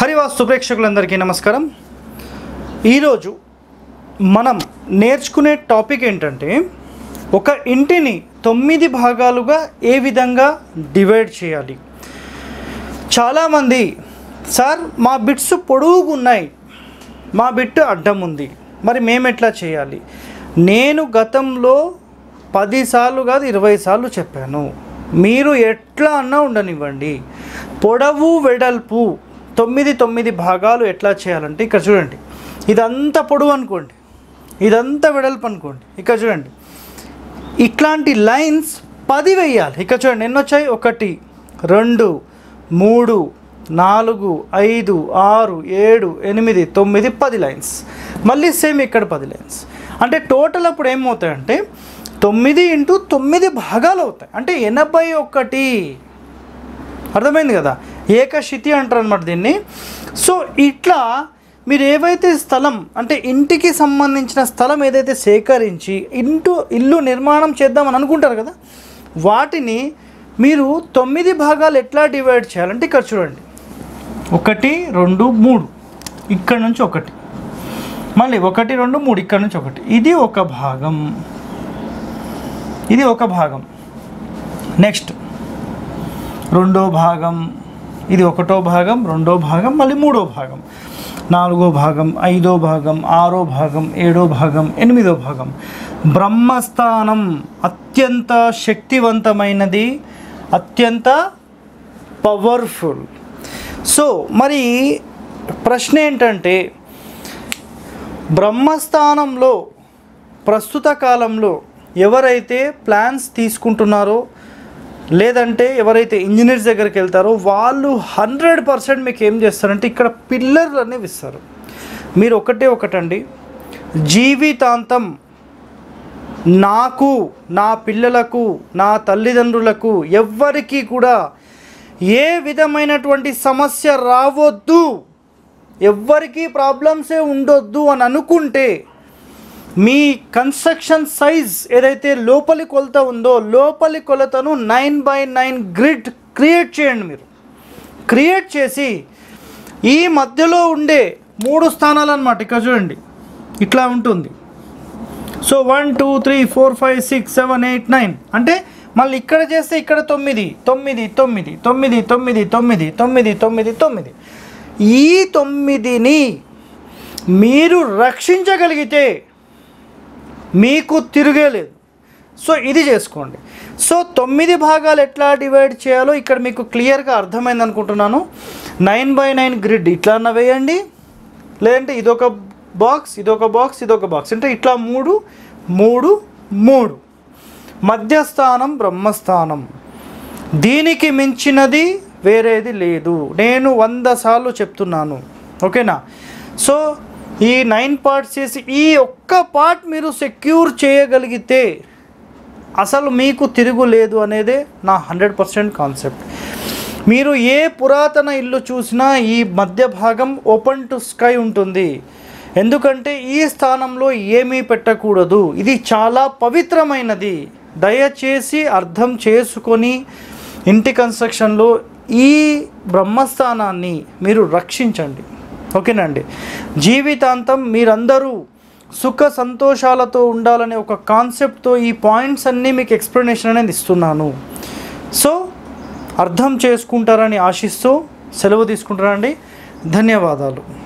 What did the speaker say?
హరివాస్తు ప్రేక్షకులందరికీ నమస్కారం ఈరోజు మనం నేర్చుకునే టాపిక్ ఏంటంటే ఒక ఇంటిని తొమ్మిది భాగాలుగా ఏ విధంగా డివైడ్ చేయాలి చాలామంది సార్ మా బిట్స్ పొడుగుగా ఉన్నాయి మా బిట్ అడ్డం ఉంది మరి మేము ఎట్లా చేయాలి నేను గతంలో పది సార్లు కాదు ఇరవై సార్లు చెప్పాను మీరు ఎట్లా అన్నా ఉండనివ్వండి పొడవు వెడల్పు తొమ్మిది తొమ్మిది భాగాలు ఎట్లా చేయాలంటే ఇక్కడ చూడండి ఇదంతా పొడవు అనుకోండి ఇదంతా వెడల్పు అనుకోండి ఇక్కడ చూడండి ఇట్లాంటి లైన్స్ పది వేయాలి ఇక్కడ చూడండి ఎన్ని వచ్చాయి ఒకటి రెండు మూడు నాలుగు ఐదు ఆరు ఏడు ఎనిమిది తొమ్మిది పది లైన్స్ మళ్ళీ సేమ్ ఇక్కడ పది లైన్స్ అంటే టోటల్ అప్పుడు ఏమవుతాయంటే తొమ్మిది ఇంటూ తొమ్మిది భాగాలు అవుతాయి అంటే ఎనభై ఒకటి అర్థమైంది కదా ఏకశితి అంటారు అనమాట దీన్ని సో ఇట్లా మీరు ఏవైతే స్థలం అంటే ఇంటికి సంబంధించిన స్థలం ఏదైతే సేకరించి ఇంటూ ఇల్లు నిర్మాణం చేద్దామని అనుకుంటారు కదా వాటిని మీరు తొమ్మిది భాగాలు ఎట్లా డివైడ్ చేయాలంటే ఇక్కడ చూడండి ఒకటి రెండు మూడు ఇక్కడ నుంచి ఒకటి మళ్ళీ ఒకటి రెండు మూడు ఇక్కడ నుంచి ఒకటి ఇది ఒక భాగం ఇది ఒక భాగం నెక్స్ట్ రెండో భాగం ఇది ఒకటో భాగం రెండో భాగం మళ్ళీ మూడో భాగం నాలుగో భాగం ఐదో భాగం ఆరో భాగం ఏడో భాగం ఎనిమిదో భాగం బ్రహ్మస్థానం అత్యంత శక్తివంతమైనది అత్యంత పవర్ఫుల్ సో మరి ప్రశ్న ఏంటంటే బ్రహ్మస్థానంలో ప్రస్తుత కాలంలో ఎవరైతే ప్లాన్స్ తీసుకుంటున్నారో లేదంటే ఎవరైతే ఇంజనీర్స్ దగ్గరికి వెళ్తారో వాళ్ళు హండ్రెడ్ పర్సెంట్ మీకు ఏం చేస్తారంటే ఇక్కడ పిల్లర్లు అనేవి ఇస్తారు మీరు ఒకటే ఒకటండి జీవితాంతం నాకు నా పిల్లలకు నా తల్లిదండ్రులకు ఎవ్వరికీ కూడా ఏ విధమైనటువంటి సమస్య రావద్దు ఎవ్వరికీ ప్రాబ్లమ్సే ఉండొద్దు అని అనుకుంటే మీ కన్స్ట్రక్షన్ సైజ్ ఏదైతే లోపలి కొలత ఉందో లోపలి కొలతను nine by nine grid create చేయండి మీరు క్రియేట్ చేసి ఈ మధ్యలో ఉండే మూడు స్థానాలు అనమాట ఇక్కడ చూడండి ఇట్లా ఉంటుంది so one two three four five six seven eight nine అంటే మళ్ళీ ఇక్కడ చేస్తే ఇక్కడ తొమ్మిది తొమ్మిది తొమ్మిది తొమ్మిది తొమ్మిది తొమ్మిది తొమ్మిది తొమ్మిది తొమ్మిది ఈ తొమ్మిదిని మీరు రక్షించగలిగితే మీకు తిరిగేలేదు సో ఇది చేసుకోండి సో తొమ్మిది భాగాలు ఎట్లా డివైడ్ చేయాలో ఇక్కడ మీకు క్లియర్గా అర్థమైంది అనుకుంటున్నాను నైన్ బై నైన్ గ్రిడ్ ఇట్లా అన్న వేయండి లేదంటే ఇదొక బాక్స్ ఇదొక బాక్స్ ఇదొక బాక్స్ అంటే ఇట్లా మూడు మూడు మూడు మధ్యస్థానం బ్రహ్మస్థానం దీనికి మించినది వేరేది లేదు నేను వంద సార్లు చెప్తున్నాను ఓకేనా సో ఈ నైన్ పార్ట్స్ చేసి ఈ ఒక్క పార్ట్ మీరు సెక్యూర్ చేయగలిగితే అసలు మీకు తిరుగులేదు అనేదే నా హండ్రెడ్ పర్సెంట్ కాన్సెప్ట్ మీరు ఏ పురాతన ఇల్లు చూసినా ఈ మధ్య భాగం ఓపెన్ టు స్కై ఉంటుంది ఎందుకంటే ఈ స్థానంలో ఏమీ పెట్టకూడదు ఇది చాలా పవిత్రమైనది దయచేసి అర్థం చేసుకొని ఇంటి కన్స్ట్రక్షన్లో ఈ బ్రహ్మస్థానాన్ని మీరు రక్షించండి ఓకేనండి జీవితాంతం మీరందరూ సుఖ సంతోషాలతో ఉండాలనే ఒక కాన్సెప్ట్తో ఈ పాయింట్స్ అన్నీ మీకు ఎక్స్ప్లెనేషన్ అనేది ఇస్తున్నాను సో అర్థం చేసుకుంటారని ఆశిస్తూ సెలవు తీసుకుంటారండి ధన్యవాదాలు